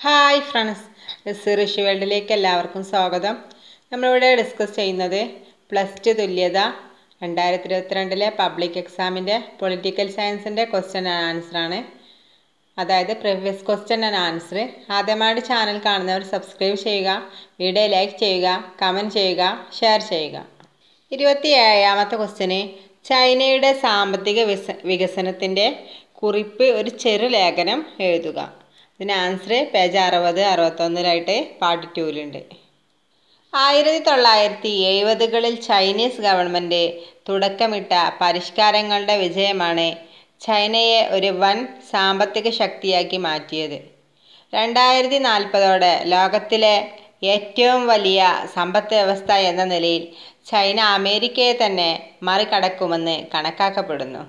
hi friends S ഋഷി വേൾഡിലേക്ക് എല്ലാവർക്കും സ്വാഗതം നമ്മളിവിടെ ഡിസ്കസ് ചെയ്യുന്നത് പ്ലസ് ടു തുല്യത രണ്ടായിരത്തി ഇരുപത്തിരണ്ടിലെ പബ്ലിക് എക്സാമിൻ്റെ പൊളിറ്റിക്കൽ സയൻസിൻ്റെ ക്വസ്റ്റ്യൻ ആൻഡ് ആൻസറാണ് അതായത് പ്രീവിയസ് ക്വസ്റ്റ്യൻ ആൻഡ് ആൻസർ ആദ്യമായിട്ട് ചാനൽ കാണുന്നവർ സബ്സ്ക്രൈബ് ചെയ്യുക വീഡിയോ ലൈക്ക് ചെയ്യുക കമൻറ്റ് ചെയ്യുക ഷെയർ ചെയ്യുക ഇരുപത്തി ഏഴാമത്തെ ക്വസ്റ്റ്യന് ചൈനയുടെ സാമ്പത്തിക വിസ വികസനത്തിൻ്റെ കുറിപ്പ് ഒരു ചെറുലേഖനം എഴുതുക ഇതിന് ആൻസർ പേജ് അറുപത് അറുപത്തൊന്നിലായിട്ട് പാർട്ട് ടൂവിലുണ്ട് ആയിരത്തി തൊള്ളായിരത്തി എഴുപതുകളിൽ ചൈനീസ് ഗവൺമെൻറ് തുടക്കമിട്ട പരിഷ്കാരങ്ങളുടെ വിജയമാണ് ചൈനയെ ഒരു വൻ സാമ്പത്തിക ശക്തിയാക്കി മാറ്റിയത് രണ്ടായിരത്തി നാൽപ്പതോടെ ലോകത്തിലെ ഏറ്റവും വലിയ സമ്പദ് വ്യവസ്ഥ എന്ന നിലയിൽ ചൈന അമേരിക്കയെ തന്നെ മറികടക്കുമെന്ന് കണക്കാക്കപ്പെടുന്നു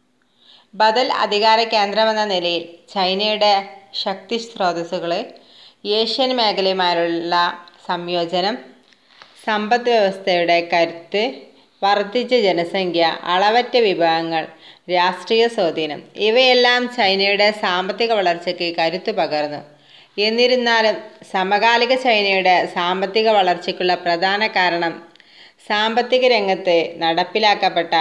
ബദൽ അധികാര കേന്ദ്രമെന്ന നിലയിൽ ചൈനയുടെ ശക്തി സ്രോതസ്സുകൾ ഏഷ്യൻ മേഖലയുമായുള്ള സംയോജനം സമ്പദ് വ്യവസ്ഥയുടെ കരുത്ത് വർദ്ധിച്ച ജനസംഖ്യ അളവറ്റ വിഭവങ്ങൾ രാഷ്ട്രീയ സ്വാധീനം ഇവയെല്ലാം ചൈനയുടെ സാമ്പത്തിക വളർച്ചയ്ക്ക് കരുത്തു പകർന്നു എന്നിരുന്നാലും സമകാലിക ചൈനയുടെ സാമ്പത്തിക വളർച്ചയ്ക്കുള്ള പ്രധാന കാരണം സാമ്പത്തിക രംഗത്ത് നടപ്പിലാക്കപ്പെട്ട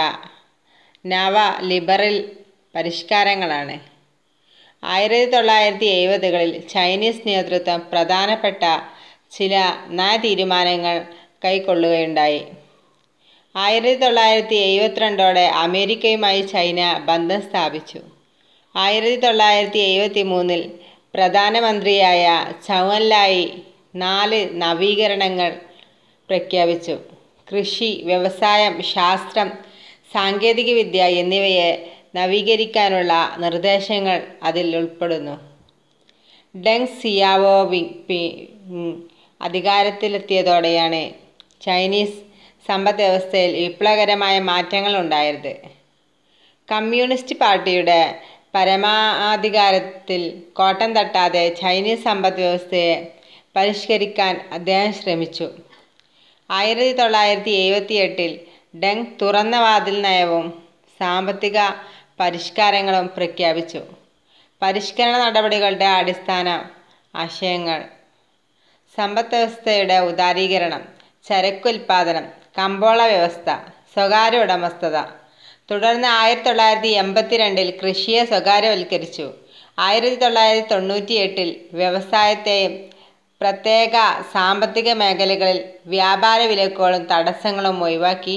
നവ ലിബറൽ പരിഷ്കാരങ്ങളാണ് ആയിരത്തി തൊള്ളായിരത്തി എഴുപതുകളിൽ ചൈനീസ് നേതൃത്വം പ്രധാനപ്പെട്ട ചില നയതീരുമാനങ്ങൾ കൈക്കൊള്ളുകയുണ്ടായി ആയിരത്തി തൊള്ളായിരത്തി എഴുപത്തിരണ്ടോടെ അമേരിക്കയുമായി ചൈന ബന്ധം സ്ഥാപിച്ചു ആയിരത്തി തൊള്ളായിരത്തി എഴുപത്തി മൂന്നിൽ പ്രധാനമന്ത്രിയായ ചൗവൻലായി നാല് നവീകരണങ്ങൾ പ്രഖ്യാപിച്ചു കൃഷി വ്യവസായം ശാസ്ത്രം സാങ്കേതികവിദ്യ എന്നിവയെ നവീകരിക്കാനുള്ള നിർദ്ദേശങ്ങൾ അതിൽ ഉൾപ്പെടുന്നു ഡെങ് സിയാവോ പി അധികാരത്തിലെത്തിയതോടെയാണ് ചൈനീസ് സമ്പദ് വ്യവസ്ഥയിൽ വിപ്ലവകരമായ മാറ്റങ്ങൾ ഉണ്ടായത് കമ്മ്യൂണിസ്റ്റ് പാർട്ടിയുടെ പരമാധികാരത്തിൽ കോട്ടം തട്ടാതെ ചൈനീസ് സമ്പദ് വ്യവസ്ഥയെ പരിഷ്കരിക്കാൻ അദ്ദേഹം ശ്രമിച്ചു ആയിരത്തി തൊള്ളായിരത്തി എഴുപത്തി എട്ടിൽ ഡെങ് തുറന്ന വാതിൽ നയവും സാമ്പത്തിക പരിഷ്കാരങ്ങളും പ്രഖ്യാപിച്ചു പരിഷ്കരണ നടപടികളുടെ അടിസ്ഥാന ആശയങ്ങൾ സമ്പദ് വ്യവസ്ഥയുടെ ഉദാരീകരണം ചരക്കുൽപാദനം കമ്പോള വ്യവസ്ഥ സ്വകാര്യ ഉടമസ്ഥത തുടർന്ന് ആയിരത്തി തൊള്ളായിരത്തി എൺപത്തി രണ്ടിൽ കൃഷിയെ സ്വകാര്യവൽക്കരിച്ചു ആയിരത്തി തൊള്ളായിരത്തി തൊണ്ണൂറ്റി എട്ടിൽ വ്യവസായത്തെയും പ്രത്യേക സാമ്പത്തിക മേഖലകളിൽ വ്യാപാര വിലക്കുകളും തടസ്സങ്ങളും ഒഴിവാക്കി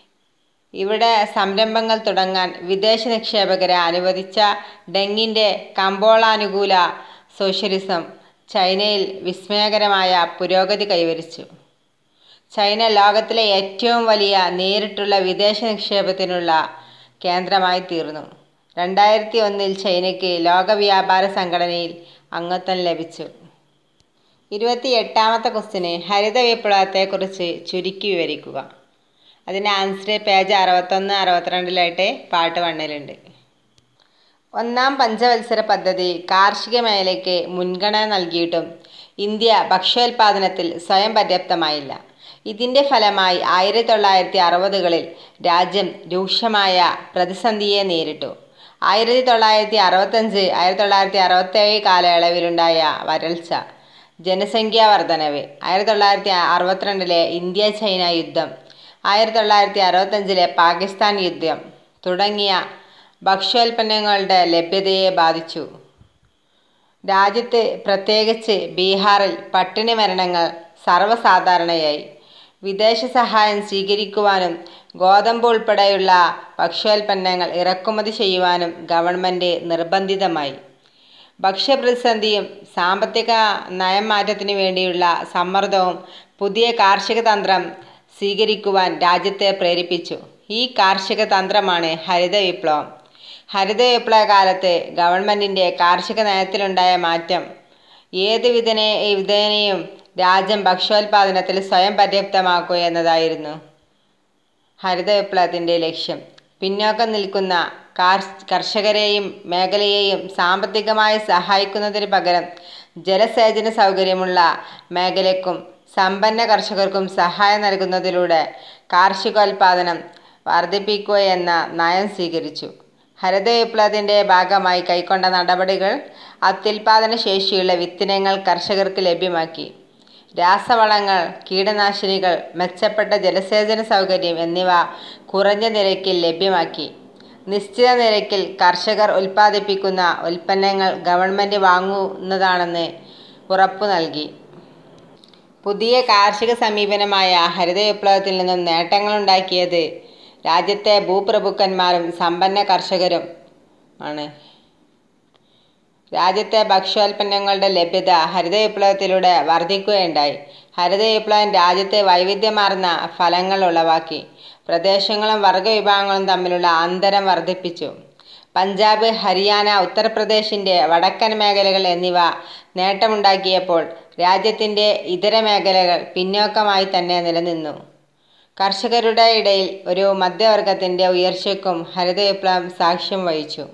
ഇവിടെ സംരംഭങ്ങൾ തുടങ്ങാൻ വിദേശ നിക്ഷേപകരെ അനുവദിച്ച ഡെങ്ങിൻ്റെ കമ്പോളാനുകൂല സോഷ്യലിസം ചൈനയിൽ വിസ്മയകരമായ പുരോഗതി കൈവരിച്ചു ചൈന ലോകത്തിലെ ഏറ്റവും വലിയ നേരിട്ടുള്ള വിദേശ നിക്ഷേപത്തിനുള്ള കേന്ദ്രമായി തീർന്നു രണ്ടായിരത്തി ഒന്നിൽ ചൈനയ്ക്ക് ലോക വ്യാപാര സംഘടനയിൽ അംഗത്വം ലഭിച്ചു ഇരുപത്തി എട്ടാമത്തെ ക്വസ്റ്റിന് ഹരിത വിപ്ലവത്തെക്കുറിച്ച് ചുരുക്കി വിവരിക്കുക അതിൻ്റെ ആൻസർ പേജ് അറുപത്തൊന്ന് അറുപത്തിരണ്ടിലായിട്ട് പാട്ട് വണ്ണിലുണ്ട് ഒന്നാം പഞ്ചവത്സര പദ്ധതി കാർഷിക മേഖലയ്ക്ക് മുൻഗണന നൽകിയിട്ടും ഇന്ത്യ ഭക്ഷ്യോൽപാദനത്തിൽ സ്വയം പര്യാപ്തമായില്ല ഇതിൻ്റെ ഫലമായി ആയിരത്തി തൊള്ളായിരത്തി അറുപതുകളിൽ രാജ്യം രൂക്ഷമായ പ്രതിസന്ധിയെ നേരിട്ടു ആയിരത്തി തൊള്ളായിരത്തി അറുപത്തഞ്ച് ആയിരത്തി തൊള്ളായിരത്തി അറുപത്തേഴ് കാലയളവിലുണ്ടായ വരൾച്ച ജനസംഖ്യാ വർധനവ് ആയിരത്തി തൊള്ളായിരത്തി അറുപത്തിരണ്ടിലെ ഇന്ത്യ ചൈന യുദ്ധം ആയിരത്തി തൊള്ളായിരത്തി അറുപത്തഞ്ചിലെ പാകിസ്ഥാൻ യുദ്ധം തുടങ്ങിയ ഭക്ഷ്യോൽപ്പന്നങ്ങളുടെ ലഭ്യതയെ ബാധിച്ചു രാജ്യത്ത് പ്രത്യേകിച്ച് ബീഹാറിൽ പട്ടിണി മരണങ്ങൾ സർവ്വസാധാരണയായി വിദേശ സഹായം സ്വീകരിക്കുവാനും ഗോതമ്പ് ഉൾപ്പെടെയുള്ള ഭക്ഷ്യോൽപ്പന്നങ്ങൾ ഇറക്കുമതി ചെയ്യുവാനും ഗവൺമെൻറ് നിർബന്ധിതമായി ഭക്ഷ്യപ്രതിസന്ധിയും സാമ്പത്തിക നയം മാറ്റത്തിനു വേണ്ടിയുള്ള സമ്മർദ്ദവും പുതിയ കാർഷിക തന്ത്രം സ്വീകരിക്കുവാൻ രാജ്യത്തെ പ്രേരിപ്പിച്ചു ഈ കാർഷിക തന്ത്രമാണ് ഹരിത വിപ്ലവം ഹരിത വിപ്ലവ കാലത്ത് ഗവൺമെൻറ്റിൻ്റെ കാർഷിക നയത്തിലുണ്ടായ മാറ്റം ഏത് വിധനെ വിധേനയും രാജ്യം ഭക്ഷ്യോൽപാദനത്തിൽ സ്വയം പര്യാപ്തമാക്കുക എന്നതായിരുന്നു ഹരിത വിപ്ലവത്തിൻ്റെ ലക്ഷ്യം പിന്നോക്കം നിൽക്കുന്ന കർഷകരെയും മേഖലയെയും സാമ്പത്തികമായി സഹായിക്കുന്നതിന് പകരം ജലസേചന സൗകര്യമുള്ള മേഖലയ്ക്കും സമ്പന്ന കർഷകർക്കും സഹായം നൽകുന്നതിലൂടെ കാർഷികോൽപാദനം വർദ്ധിപ്പിക്കുക എന്ന നയം സ്വീകരിച്ചു ഹരിത വിപ്ലവത്തിന്റെ ഭാഗമായി കൈക്കൊണ്ട നടപടികൾ അത്യുൽപാദന ശേഷിയുള്ള വിത്തിനങ്ങൾ കർഷകർക്ക് ലഭ്യമാക്കി രാസവളങ്ങൾ കീടനാശിനികൾ മെച്ചപ്പെട്ട ജലസേചന സൗകര്യം എന്നിവ കുറഞ്ഞ നിരക്കിൽ ലഭ്യമാക്കി നിശ്ചിത നിരക്കിൽ കർഷകർ ഉൽപ്പാദിപ്പിക്കുന്ന ഉൽപ്പന്നങ്ങൾ ഗവൺമെന്റ് വാങ്ങുന്നതാണെന്ന് ഉറപ്പു നൽകി പുതിയ കാർഷിക സമീപനമായ ഹരിത വിപ്ലവത്തിൽ നിന്നും നേട്ടങ്ങളുണ്ടാക്കിയത് രാജ്യത്തെ ഭൂപ്രഭുക്കന്മാരും സമ്പന്ന കർഷകരും ആണ് രാജ്യത്തെ ഭക്ഷ്യോൽപ്പന്നങ്ങളുടെ ലഭ്യത ഹരിത വിപ്ലവത്തിലൂടെ വർദ്ധിക്കുകയുണ്ടായി ഹരിത വിപ്ലവം രാജ്യത്തെ വൈവിധ്യമാർന്ന ഫലങ്ങൾ ഉളവാക്കി പ്രദേശങ്ങളും വർഗവിഭാഗങ്ങളും തമ്മിലുള്ള അന്തരം വർദ്ധിപ്പിച്ചു പഞ്ചാബ് ഹരിയാന ഉത്തർപ്രദേശിന്റെ വടക്കൻ മേഖലകൾ എന്നിവ നേട്ടമുണ്ടാക്കിയപ്പോൾ രാജ്യത്തിന്റെ ഇതര മേഖലകൾ പിന്നോക്കമായി തന്നെ നിലനിന്നു കർഷകരുടെ ഇടയിൽ ഒരു മധ്യവർഗത്തിന്റെ ഉയർച്ചയ്ക്കും ഹരിത വിപ്ലവം സാക്ഷ്യം വഹിച്ചു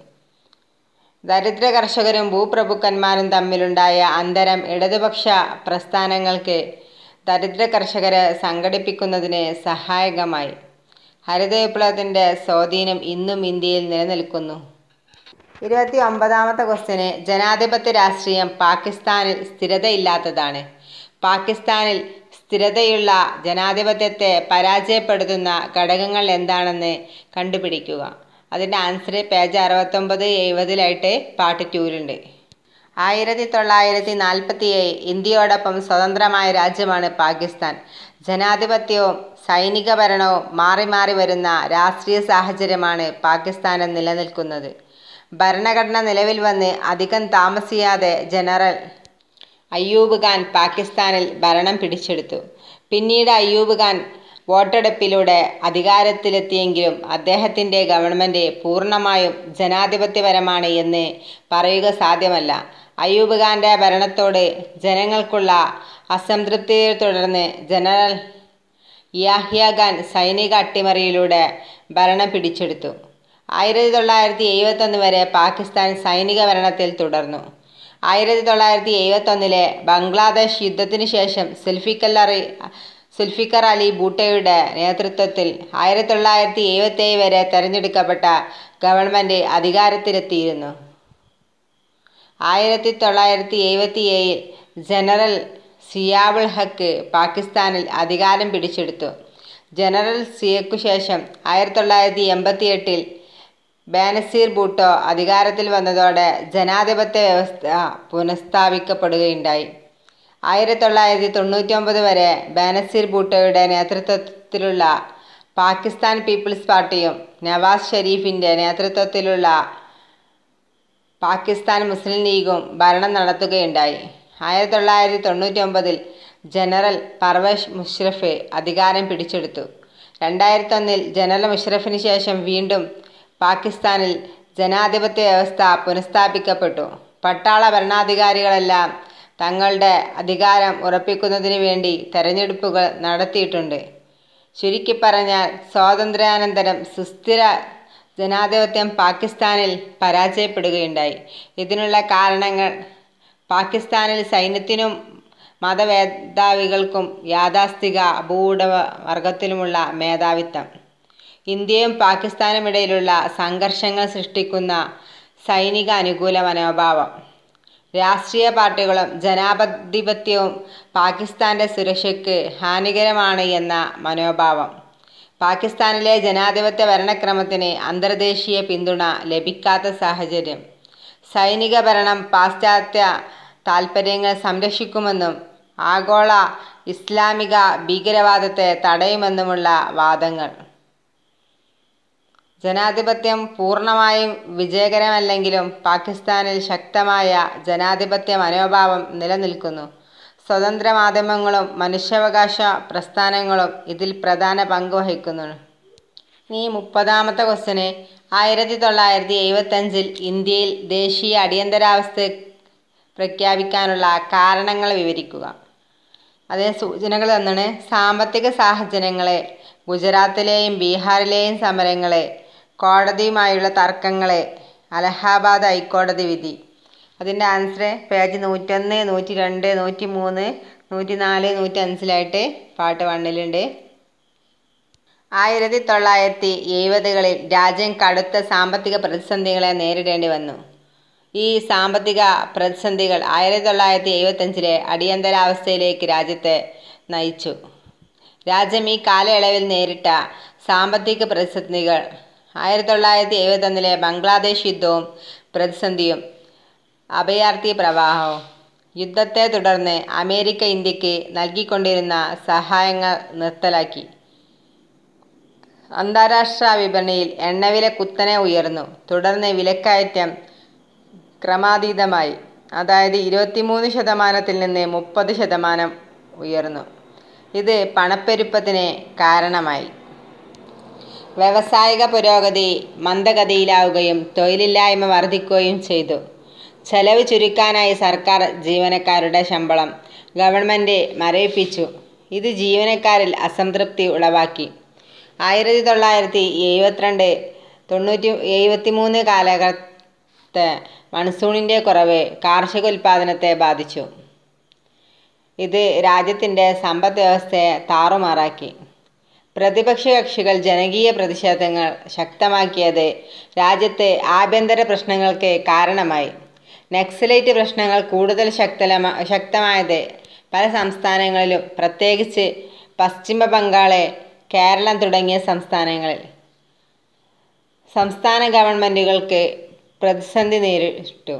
ദരിദ്ര കർഷകരും ഭൂപ്രഭുക്കന്മാരും തമ്മിലുണ്ടായ അന്തരം ഇടതുപക്ഷ പ്രസ്ഥാനങ്ങൾക്ക് ദരിദ്ര കർഷകരെ സംഘടിപ്പിക്കുന്നതിന് സഹായകമായി ഹരിത വിപ്ലവത്തിന്റെ സ്വാധീനം ഇന്നും ഇന്ത്യയിൽ നിലനിൽക്കുന്നു ഇരുപത്തി ഒമ്പതാമത്തെ ക്വസ്റ്റ്യന് ജനാധിപത്യ രാഷ്ട്രീയം പാകിസ്ഥാനിൽ സ്ഥിരതയില്ലാത്തതാണ് പാകിസ്ഥാനിൽ സ്ഥിരതയുള്ള ജനാധിപത്യത്തെ പരാജയപ്പെടുത്തുന്ന ഘടകങ്ങൾ എന്താണെന്ന് കണ്ടുപിടിക്കുക അതിൻ്റെ ആൻസർ പേജ് അറുപത്തൊമ്പത് എഴുപതിലായിട്ട് പാർട്ട് ടൂവിലുണ്ട് ആയിരത്തി തൊള്ളായിരത്തി നാൽപ്പത്തി ഏഴ് ഇന്ത്യയോടൊപ്പം സ്വതന്ത്രമായ രാജ്യമാണ് പാകിസ്ഥാൻ ജനാധിപത്യവും സൈനിക ഭരണവും മാറി മാറി വരുന്ന രാഷ്ട്രീയ സാഹചര്യമാണ് പാകിസ്ഥാനിൽ നിലനിൽക്കുന്നത് ഭരണഘടന നിലവിൽ വന്ന് അധികം താമസിയാതെ ജനറൽ അയ്യൂബ് ഖാൻ പാകിസ്ഥാനിൽ ഭരണം പിടിച്ചെടുത്തു പിന്നീട് അയ്യൂബ് ഖാൻ വോട്ടെടുപ്പിലൂടെ അധികാരത്തിലെത്തിയെങ്കിലും അദ്ദേഹത്തിൻ്റെ ഗവൺമെൻറ് പൂർണ്ണമായും ജനാധിപത്യപരമാണ് എന്ന് പറയുക സാധ്യമല്ല അയ്യൂബ് ഖാൻ്റെ ഭരണത്തോട് ജനങ്ങൾക്കുള്ള അസംതൃപ്തിയെ തുടർന്ന് ജനറൽ യാഹ്യ ഖാൻ സൈനിക അട്ടിമറിയിലൂടെ ഭരണം പിടിച്ചെടുത്തു ആയിരത്തി തൊള്ളായിരത്തി എഴുപത്തൊന്ന് വരെ പാകിസ്ഥാൻ സൈനിക ഭരണത്തിൽ തുടർന്നു ആയിരത്തി തൊള്ളായിരത്തി എഴുപത്തൊന്നിലെ ബംഗ്ലാദേശ് യുദ്ധത്തിനു ശേഷം സുൽഫിക്കർ അലി സുൽഫിക്കർ അലി ഭൂട്ടയുടെ നേതൃത്വത്തിൽ ആയിരത്തി തൊള്ളായിരത്തി എഴുപത്തേഴ് വരെ തെരഞ്ഞെടുക്കപ്പെട്ട ഗവൺമെൻറ് അധികാരത്തിലെത്തിയിരുന്നു ആയിരത്തി തൊള്ളായിരത്തി എഴുപത്തി ഏഴിൽ ജനറൽ സിയാബുൾ ഹക്ക് പാകിസ്ഥാനിൽ അധികാരം പിടിച്ചെടുത്തു ജനറൽ സിയക്കു ശേഷം ആയിരത്തി തൊള്ളായിരത്തി എൺപത്തി എട്ടിൽ ബേനസീർ ഭൂട്ടോ അധികാരത്തിൽ വന്നതോടെ ജനാധിപത്യ വ്യവസ്ഥ പുനഃസ്ഥാപിക്കപ്പെടുകയുണ്ടായി ആയിരത്തി തൊള്ളായിരത്തി തൊണ്ണൂറ്റി ഒമ്പത് വരെ ബേനസീർ ഭൂട്ടോയുടെ നേതൃത്വത്തിലുള്ള പാകിസ്ഥാൻ പീപ്പിൾസ് പാർട്ടിയും നവാസ് ഷെരീഫിൻ്റെ നേതൃത്വത്തിലുള്ള പാകിസ്ഥാൻ മുസ്ലിം ലീഗും ഭരണം നടത്തുകയുണ്ടായി ആയിരത്തി തൊള്ളായിരത്തി തൊണ്ണൂറ്റി ഒമ്പതിൽ ജനറൽ പർവേഷ് മുഷറഫ് അധികാരം പിടിച്ചെടുത്തു രണ്ടായിരത്തി ഒന്നിൽ ജനറൽ മുഷറഫിന് ശേഷം വീണ്ടും പാകിസ്ഥാനിൽ ജനാധിപത്യ വ്യവസ്ഥ പുനഃസ്ഥാപിക്കപ്പെട്ടു പട്ടാള ഭരണാധികാരികളെല്ലാം തങ്ങളുടെ അധികാരം ഉറപ്പിക്കുന്നതിന് വേണ്ടി തെരഞ്ഞെടുപ്പുകൾ നടത്തിയിട്ടുണ്ട് ചുരുക്കി പറഞ്ഞാൽ സ്വാതന്ത്ര്യാനന്തരം സുസ്ഥിര ജനാധിപത്യം പാകിസ്ഥാനിൽ പരാജയപ്പെടുകയുണ്ടായി ഇതിനുള്ള കാരണങ്ങൾ പാകിസ്ഥാനിൽ സൈന്യത്തിനും മതമേധാവികൾക്കും യാഥാസ്ഥിക ഭൂവുടമ വർഗത്തിലുമുള്ള മേധാവിത്വം ഇന്ത്യയും പാകിസ്ഥാനും ഇടയിലുള്ള സംഘർഷങ്ങൾ സൃഷ്ടിക്കുന്ന സൈനിക അനുകൂല മനോഭാവം രാഷ്ട്രീയ പാർട്ടികളും ജനാധിപത്യവും പാകിസ്ഥാന്റെ സുരക്ഷയ്ക്ക് ഹാനികരമാണ് എന്ന മനോഭാവം പാകിസ്ഥാനിലെ ജനാധിപത്യ ഭരണക്രമത്തിന് അന്തർദേശീയ പിന്തുണ ലഭിക്കാത്ത സാഹചര്യം സൈനിക ഭരണം പാശ്ചാത്യ താൽപ്പര്യങ്ങൾ സംരക്ഷിക്കുമെന്നും ആഗോള ഇസ്ലാമിക ഭീകരവാദത്തെ തടയുമെന്നുമുള്ള വാദങ്ങൾ ജനാധിപത്യം പൂർണ്ണമായും വിജയകരമല്ലെങ്കിലും പാകിസ്ഥാനിൽ ശക്തമായ ജനാധിപത്യ മനോഭാവം നിലനിൽക്കുന്നു സ്വതന്ത്ര മാധ്യമങ്ങളും മനുഷ്യാവകാശ പ്രസ്ഥാനങ്ങളും ഇതിൽ പ്രധാന പങ്ക് വഹിക്കുന്നു ഇനി മുപ്പതാമത്തെ ക്വസ്റ്റ്യന് ആയിരത്തി തൊള്ളായിരത്തി എഴുപത്തഞ്ചിൽ ഇന്ത്യയിൽ ദേശീയ അടിയന്തരാവസ്ഥ പ്രഖ്യാപിക്കാനുള്ള കാരണങ്ങൾ വിവരിക്കുക അതിന് സൂചനകൾ തന്നാണ് സാമ്പത്തിക സാഹചര്യങ്ങളെ ഗുജറാത്തിലെയും ബീഹാറിലെയും സമരങ്ങളെ കോടതിയുമായുള്ള തർക്കങ്ങളെ അലഹാബാദ് ഹൈക്കോടതി വിധി അതിൻ്റെ ആൻസർ പേജ് നൂറ്റൊന്ന് നൂറ്റി രണ്ട് നൂറ്റി മൂന്ന് നൂറ്റി നാല് നൂറ്റി അഞ്ചിലായിട്ട് പാർട്ട് വണ്ണിലുണ്ട് ആയിരത്തി തൊള്ളായിരത്തി എഴുപതുകളിൽ രാജ്യം കടുത്ത സാമ്പത്തിക പ്രതിസന്ധികളെ നേരിടേണ്ടി വന്നു ഈ സാമ്പത്തിക പ്രതിസന്ധികൾ ആയിരത്തി തൊള്ളായിരത്തി എഴുപത്തഞ്ചിലെ അടിയന്തരാവസ്ഥയിലേക്ക് രാജ്യത്തെ നയിച്ചു രാജ്യം ഈ കാലയളവിൽ നേരിട്ട സാമ്പത്തിക പ്രതിസന്ധികൾ ആയിരത്തി തൊള്ളായിരത്തി എഴുപത്തൊന്നിലെ ബംഗ്ലാദേശ് യുദ്ധവും പ്രതിസന്ധിയും അഭയാർത്ഥി പ്രവാഹവും യുദ്ധത്തെ തുടർന്ന് അമേരിക്ക ഇന്ത്യക്ക് നൽകിക്കൊണ്ടിരുന്ന സഹായങ്ങൾ നിർത്തലാക്കി അന്താരാഷ്ട്ര വിപണിയിൽ എണ്ണവില കുത്തനെ ഉയർന്നു തുടർന്ന് വിലക്കയറ്റം ക്രമാതീതമായി അതായത് ഇരുപത്തിമൂന്ന് ശതമാനത്തിൽ നിന്ന് മുപ്പത് ശതമാനം ഉയർന്നു ഇത് പണപ്പെരുപ്പത്തിന് കാരണമായി വ്യവസായിക പുരോഗതി മന്ദഗതിയിലാവുകയും തൊഴിലില്ലായ്മ വർദ്ധിക്കുകയും ചെയ്തു ചെലവ് ചുരുക്കാനായി സർക്കാർ ജീവനക്കാരുടെ ശമ്പളം ഗവൺമെൻറ് മരവിപ്പിച്ചു ഇത് ജീവനക്കാരിൽ അസംതൃപ്തി ഉളവാക്കി ആയിരത്തി തൊള്ളായിരത്തി എഴുപത്തിരണ്ട് തൊണ്ണൂറ്റി എഴുപത്തിമൂന്ന് കാലഘട്ടത്തെ മൺസൂണിൻ്റെ കുറവ് കാർഷിക ഉൽപ്പാദനത്തെ ബാധിച്ചു ഇത് രാജ്യത്തിൻ്റെ സമ്പദ് വ്യവസ്ഥയെ താറുമാറാക്കി പ്രതിപക്ഷ കക്ഷികൾ ജനകീയ പ്രതിഷേധങ്ങൾ ശക്തമാക്കിയത് രാജ്യത്തെ ആഭ്യന്തര പ്രശ്നങ്ങൾക്ക് കാരണമായി നക്സലൈറ്റ് പ്രശ്നങ്ങൾ കൂടുതൽ ശക്തലമ ശക്തമായത് പല സംസ്ഥാനങ്ങളിലും പ്രത്യേകിച്ച് പശ്ചിമ ബംഗാള് കേരളം തുടങ്ങിയ സംസ്ഥാനങ്ങളിൽ സംസ്ഥാന ഗവൺമെൻറ്റുകൾക്ക് പ്രതിസന്ധി നേരിട്ടു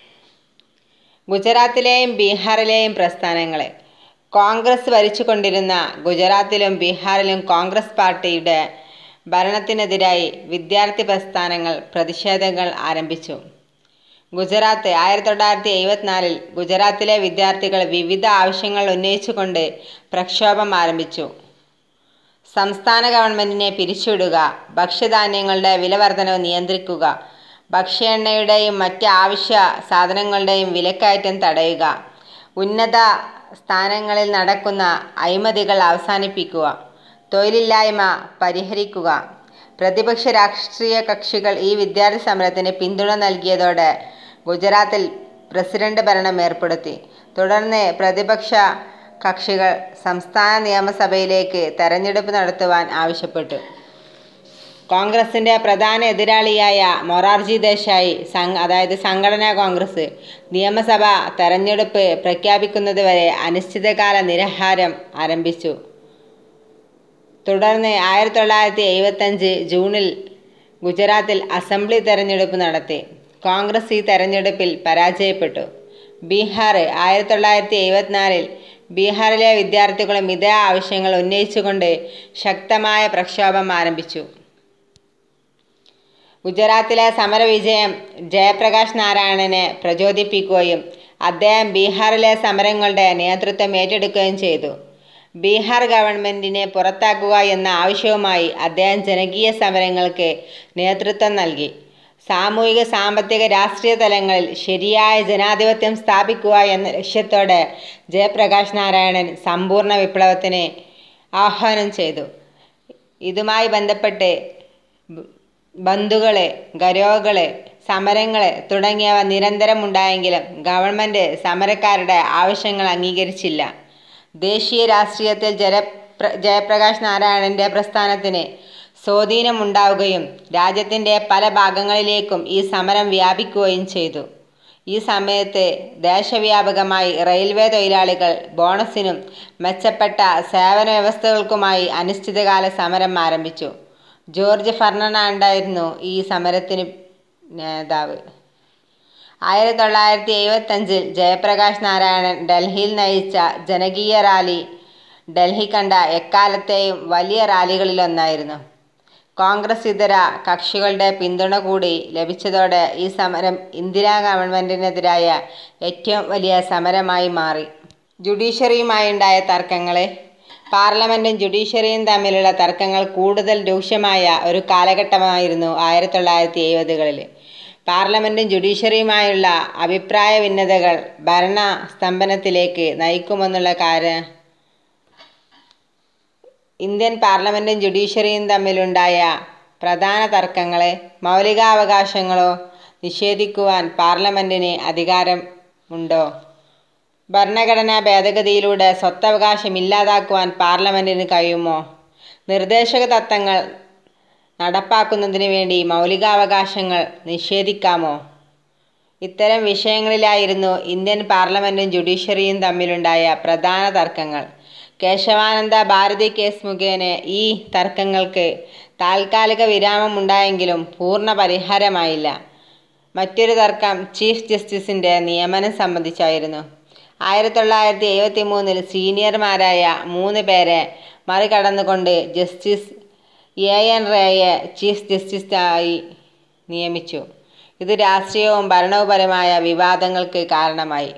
ഗുജറാത്തിലെയും ബീഹാറിലെയും പ്രസ്ഥാനങ്ങളെ കോൺഗ്രസ് ഭരിച്ചുകൊണ്ടിരുന്ന ഗുജറാത്തിലും ബീഹാറിലും കോൺഗ്രസ് പാർട്ടിയുടെ ഭരണത്തിനെതിരായി വിദ്യാർത്ഥി പ്രസ്ഥാനങ്ങൾ പ്രതിഷേധങ്ങൾ ആരംഭിച്ചു ഗുജറാത്ത് ആയിരത്തി തൊള്ളായിരത്തി എഴുപത്തിനാലിൽ ഗുജറാത്തിലെ വിദ്യാർത്ഥികൾ വിവിധ ആവശ്യങ്ങൾ ഉന്നയിച്ചുകൊണ്ട് പ്രക്ഷോഭം ആരംഭിച്ചു സംസ്ഥാന ഗവൺമെൻറ്റിനെ പിരിച്ചുവിടുക ഭക്ഷ്യധാന്യങ്ങളുടെ വിലവർധനവ് നിയന്ത്രിക്കുക ഭക്ഷ്യ എണ്ണയുടെയും മറ്റ് ആവശ്യ സാധനങ്ങളുടെയും വിലക്കയറ്റം തടയുക ഉന്നത സ്ഥാനങ്ങളിൽ നടക്കുന്ന അഴിമതികൾ അവസാനിപ്പിക്കുക തൊഴിലില്ലായ്മ പരിഹരിക്കുക പ്രതിപക്ഷ രാഷ്ട്രീയ കക്ഷികൾ ഈ വിദ്യാർത്ഥി സമരത്തിന് പിന്തുണ നൽകിയതോടെ ഗുജറാത്തിൽ പ്രസിഡന്റ് ഭരണം ഏർപ്പെടുത്തി തുടർന്ന് പ്രതിപക്ഷ കക്ഷികൾ സംസ്ഥാന നിയമസഭയിലേക്ക് തെരഞ്ഞെടുപ്പ് നടത്തുവാൻ ആവശ്യപ്പെട്ടു കോൺഗ്രസിൻ്റെ പ്രധാന എതിരാളിയായ മൊറാർജി ദേശായി സംഘ അതായത് സംഘടനാ കോൺഗ്രസ് നിയമസഭ തെരഞ്ഞെടുപ്പ് പ്രഖ്യാപിക്കുന്നതുവരെ അനിശ്ചിതകാല നിരാഹാരം ആരംഭിച്ചു തുടർന്ന് ആയിരത്തി തൊള്ളായിരത്തി എഴുപത്തഞ്ച് ജൂണിൽ ഗുജറാത്തിൽ അസംബ്ലി തെരഞ്ഞെടുപ്പ് നടത്തി കോൺഗ്രസ് ഈ തെരഞ്ഞെടുപ്പിൽ പരാജയപ്പെട്ടു ബീഹാർ ആയിരത്തി തൊള്ളായിരത്തി എഴുപത്തിനാലിൽ ബീഹാറിലെ വിദ്യാർത്ഥികളും ഇതേ ആവശ്യങ്ങൾ ഉന്നയിച്ചുകൊണ്ട് ശക്തമായ പ്രക്ഷോഭം ആരംഭിച്ചു ഗുജറാത്തിലെ സമരവിജയം ജയപ്രകാശ് നാരായണനെ പ്രചോദിപ്പിക്കുകയും അദ്ദേഹം ബീഹാറിലെ സമരങ്ങളുടെ നേതൃത്വം ഏറ്റെടുക്കുകയും ചെയ്തു ബീഹാർ ഗവൺമെൻറ്റിനെ പുറത്താക്കുക എന്ന ആവശ്യവുമായി അദ്ദേഹം ജനകീയ സമരങ്ങൾക്ക് നേതൃത്വം നൽകി സാമൂഹിക സാമ്പത്തിക രാഷ്ട്രീയ തലങ്ങളിൽ ശരിയായ ജനാധിപത്യം സ്ഥാപിക്കുക എന്ന ലക്ഷ്യത്തോടെ ജയപ്രകാശ് നാരായണൻ സമ്പൂർണ്ണ വിപ്ലവത്തിന് ആഹ്വാനം ചെയ്തു ഇതുമായി ബന്ധപ്പെട്ട് ബന്ധുകള് ഗരോകള് സമരങ്ങള് തുടങ്ങിയവ നിരന്തരം ഉണ്ടായെങ്കിലും ഗവൺമെൻറ് സമരക്കാരുടെ ആവശ്യങ്ങൾ അംഗീകരിച്ചില്ല ദേശീയ രാഷ്ട്രീയത്തിൽ ജലപ്ര ജയപ്രകാശ് നാരായണൻ്റെ പ്രസ്ഥാനത്തിന് സ്വാധീനമുണ്ടാവുകയും രാജ്യത്തിൻ്റെ പല ഭാഗങ്ങളിലേക്കും ഈ സമരം വ്യാപിക്കുകയും ചെയ്തു ഈ സമയത്ത് ദേശവ്യാപകമായി റെയിൽവേ തൊഴിലാളികൾ ബോണസിനും മെച്ചപ്പെട്ട സേവന വ്യവസ്ഥകൾക്കുമായി അനിശ്ചിതകാല സമരം ആരംഭിച്ചു ജോർജ് ഫെർണാണ്ടായിരുന്നു ഈ സമരത്തിന് നേതാവ് ആയിരത്തി തൊള്ളായിരത്തി എഴുപത്തഞ്ചിൽ ജയപ്രകാശ് നാരായണൻ ഡൽഹിയിൽ നയിച്ച ജനകീയ റാലി ഡൽഹി കണ്ട എക്കാലത്തെയും വലിയ റാലികളിലൊന്നായിരുന്നു കോൺഗ്രസ് ഇതര കക്ഷികളുടെ പിന്തുണ കൂടി ലഭിച്ചതോടെ ഈ സമരം ഇന്ദിരാ ഗവൺമെൻറ്റിനെതിരായ ഏറ്റവും വലിയ സമരമായി മാറി ജുഡീഷ്യറിയുമായുണ്ടായ തർക്കങ്ങളെ പാർലമെൻറ്റും ജുഡീഷ്യറിയും തമ്മിലുള്ള തർക്കങ്ങൾ കൂടുതൽ രൂക്ഷമായ ഒരു കാലഘട്ടമായിരുന്നു ആയിരത്തി തൊള്ളായിരത്തി എഴുപതുകളിൽ പാർലമെൻറ്റും ജുഡീഷ്യറിയുമായുള്ള അഭിപ്രായ ഭിന്നതകൾ ഭരണ സ്തംഭനത്തിലേക്ക് നയിക്കുമെന്നുള്ള കാര്യം ഇന്ത്യൻ പാർലമെൻറ്റും ജുഡീഷ്യറിയും തമ്മിലുണ്ടായ പ്രധാന തർക്കങ്ങളെ മൗലികാവകാശങ്ങളോ നിഷേധിക്കുവാൻ പാർലമെൻറ്റിന് അധികാരമുണ്ടോ ഭരണഘടനാ ഭേദഗതിയിലൂടെ സ്വത്തവകാശം ഇല്ലാതാക്കുവാൻ പാർലമെൻറ്റിന് കഴിയുമോ നിർദ്ദേശക തത്വങ്ങൾ നടപ്പാക്കുന്നതിന് വേണ്ടി മൗലികാവകാശങ്ങൾ നിഷേധിക്കാമോ ഇത്തരം വിഷയങ്ങളിലായിരുന്നു ഇന്ത്യൻ പാർലമെന്റും ജുഡീഷ്യറിയും തമ്മിലുണ്ടായ പ്രധാന തർക്കങ്ങൾ കേശവാനന്ദ ഭാരതി കേസ് മുഖേന ഈ തർക്കങ്ങൾക്ക് താൽക്കാലിക വിരാമമുണ്ടായെങ്കിലും പൂർണ്ണ പരിഹാരമായില്ല മറ്റൊരു തർക്കം ചീഫ് ജസ്റ്റിസിന്റെ നിയമനം സംബന്ധിച്ചായിരുന്നു ആയിരത്തി തൊള്ളായിരത്തി എഴുപത്തി മൂന്നിൽ സീനിയർമാരായ മൂന്ന് പേരെ മറികടന്നുകൊണ്ട് ജസ്റ്റിസ് എ എൻ റേയെ ചീഫ് ജസ്റ്റിസായി നിയമിച്ചു ഇത് രാഷ്ട്രീയവും ഭരണവുപരമായ വിവാദങ്ങൾക്ക് കാരണമായി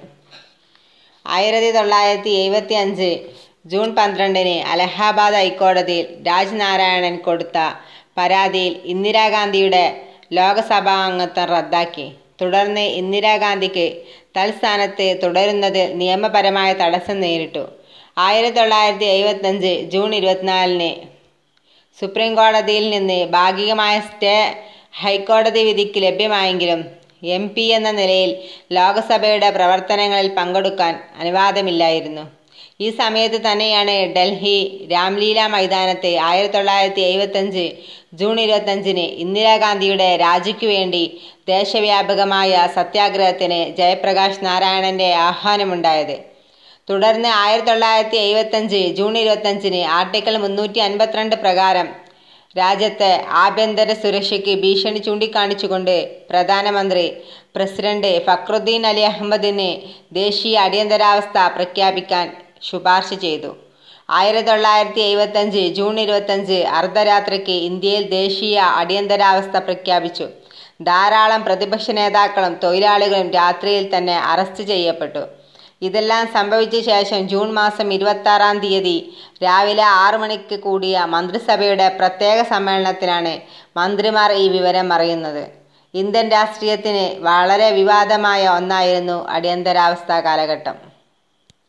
ആയിരത്തി തൊള്ളായിരത്തി എഴുപത്തി അഞ്ച് ജൂൺ പന്ത്രണ്ടിന് അലഹാബാദ് ഹൈക്കോടതിയിൽ രാജ്നാരായണൻ കൊടുത്ത പരാതിയിൽ ഇന്ദിരാഗാന്ധിയുടെ ലോകസഭാ അംഗത്വം റദ്ദാക്കി തുടർന്ന് ഇന്ദിരാഗാന്ധിക്ക് തൽസ്ഥാനത്ത് തുടരുന്നതിൽ നിയമപരമായ തടസ്സം നേരിട്ടു ആയിരത്തി തൊള്ളായിരത്തി എഴുപത്തഞ്ച് ജൂൺ ഇരുപത്തിനാലിന് സുപ്രീം കോടതിയിൽ നിന്ന് ഭാഗികമായ സ്റ്റേ ഹൈക്കോടതി വിധിക്ക് ലഭ്യമായെങ്കിലും എം പി എന്ന നിലയിൽ ലോകസഭയുടെ പ്രവർത്തനങ്ങളിൽ പങ്കെടുക്കാൻ അനുവാദമില്ലായിരുന്നു ഈ സമയത്ത് തന്നെയാണ് ഡൽഹി രാംലീല മൈതാനത്ത് ആയിരത്തി തൊള്ളായിരത്തി എഴുപത്തഞ്ച് ജൂൺ ഇരുപത്തഞ്ചിന് ഇന്ദിരാഗാന്ധിയുടെ രാജിക്കു വേണ്ടി ദേശവ്യാപകമായ സത്യാഗ്രഹത്തിന് ജയപ്രകാശ് നാരായണന്റെ ആഹ്വാനമുണ്ടായത് തുടർന്ന് ആയിരത്തി തൊള്ളായിരത്തി എഴുപത്തഞ്ച് ജൂൺ ഇരുപത്തഞ്ചിന് ആർട്ടിക്കിൾ മുന്നൂറ്റി അൻപത്തിരണ്ട് പ്രകാരം രാജ്യത്തെ ആഭ്യന്തര സുരക്ഷയ്ക്ക് ഭീഷണി ചൂണ്ടിക്കാണിച്ചുകൊണ്ട് പ്രധാനമന്ത്രി പ്രസിഡന്റ് ഫക്രുദ്ദീൻ അലി അഹമ്മദിന് ദേശീയ അടിയന്തരാവസ്ഥ പ്രഖ്യാപിക്കാൻ ശുപാർശ ചെയ്തു ആയിരത്തി തൊള്ളായിരത്തി എഴുപത്തഞ്ച് ജൂൺ ഇരുപത്തഞ്ച് അർദ്ധരാത്രിക്ക് ഇന്ത്യയിൽ ദേശീയ അടിയന്തരാവസ്ഥ പ്രഖ്യാപിച്ചു ധാരാളം പ്രതിപക്ഷ നേതാക്കളും തൊഴിലാളികളും രാത്രിയിൽ തന്നെ അറസ്റ്റ് ചെയ്യപ്പെട്ടു ഇതെല്ലാം സംഭവിച്ച ശേഷം ജൂൺ മാസം ഇരുപത്തി ആറാം തീയതി രാവിലെ ആറു മണിക്ക് കൂടിയ മന്ത്രിസഭയുടെ പ്രത്യേക സമ്മേളനത്തിലാണ് മന്ത്രിമാർ ഈ വിവരം അറിയുന്നത് ഇന്ത്യൻ രാഷ്ട്രീയത്തിന് വളരെ വിവാദമായ ഒന്നായിരുന്നു അടിയന്തരാവസ്ഥ കാലഘട്ടം